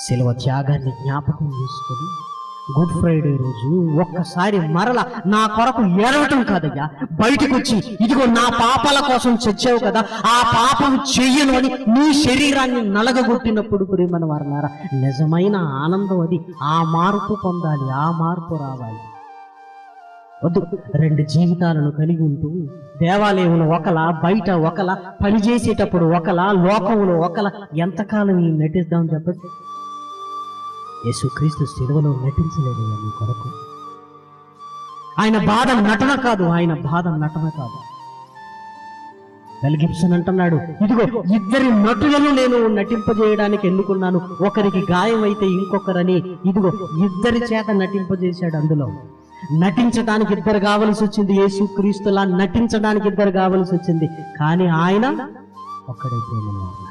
శిలువ త్యాగాన్ని జ్ఞాపకం చేసుకొని గుడ్ ఫ్రైడే రోజు ఒక్కసారి మరల నా కొరకు ఏడవటం కాదయ్యా బయటకు వచ్చి ఇదిగో నా పాపాల కోసం చచ్చావు కదా ఆ పాపం చెయ్యను అని నీ శరీరాన్ని నలగగొట్టినప్పుడు ప్రియమన వారలారా నిజమైన ఆనందం అది ఆ మార్పు పొందాలి ఆ మార్పు రావాలి వద్దు రెండు జీవితాలను కలిగి ఉంటూ దేవాలయంలో ఒకలా బయట ఒకలా పనిచేసేటప్పుడు ఒకలా లోకంలో ఒకలా ఎంతకాలం ఈ నటిద్దాం చెప్పండి యేసుక్రీస్తు సిలువలో నటించలేదు మీ కొరకు ఆయన బాధ నటన కాదు ఆయన బాధ నటన కాదు మెల్ గిబ్సన్ అంటున్నాడు ఇదిగో ఇద్దరి నటులను నేను నటింపజేయడానికి ఎన్నుకున్నాను ఒకరికి గాయం అయితే ఇంకొకరని ఇదిగో ఇద్దరి చేత నటింపజేశాడు అందులో నటించడానికి ఇద్దరు కావలసి వచ్చింది యేసు క్రీస్తులా నటించడానికి ఇద్దరు కావలసి వచ్చింది కానీ ఆయన ఒక్కడే ప్రేమలో ఉన్నాడు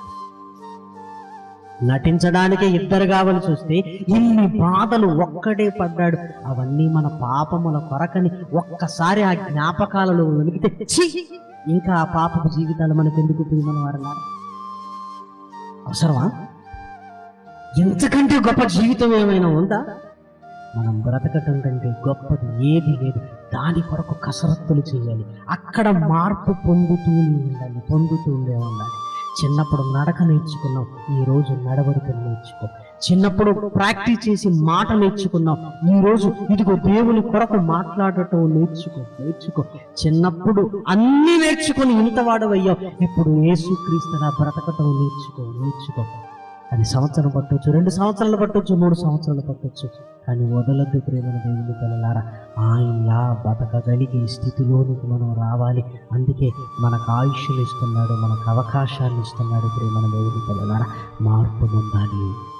నటించడానికే ఇద్దరు కావలసి వస్తే ఇన్ని బాధలు ఒక్కడే పడ్డాడు అవన్నీ మన పాపముల కొరకని ఒక్కసారి ఆ జ్ఞాపకాలలో వెలిగితే ఛీ! ఇంకా ఆ పాపపు జీవితాలు మనకు ఎందుకు ప్రియమైన వారలా అవసరమా ఎంతకంటే గొప్ప జీవితం ఏమైనా ఉందా మనం బ్రతకటం కంటే గొప్పది ఏది లేదు దాని కొరకు కసరత్తులు చేయాలి అక్కడ మార్పు పొందుతూ ఉండాలి పొందుతూ ఉండే ఉండాలి చిన్నప్పుడు నడక నేర్చుకున్నాం ఈ రోజు నడవడిక నేర్చుకో చిన్నప్పుడు ప్రాక్టీస్ చేసి మాట నేర్చుకున్నాం ఈ రోజు ఇదిగో దేవుని కొరకు మాట్లాడటం నేర్చుకో నేర్చుకో చిన్నప్పుడు అన్ని నేర్చుకుని ఇంత వాడవయ్యావు ఇప్పుడు యేసుక్రీస్తుగా బ్రతకటం నేర్చుకో నేర్చుకో అది సంవత్సరం పట్టొచ్చు రెండు సంవత్సరాలు పట్టొచ్చు మూడు సంవత్సరాలు పట్టొచ్చు కానీ వదలద్దు ప్రేమల దేవుని పిల్లలారా ఆయనలా బతకగలిగే స్థితిలోనికి మనం రావాలి అందుకే మనకు ఆయుష్ను ఇస్తున్నాడు మనకు అవకాశాన్ని ఇస్తున్నాడు ప్రేమల దేవుని పిల్లలారా మార్పు పొందాలి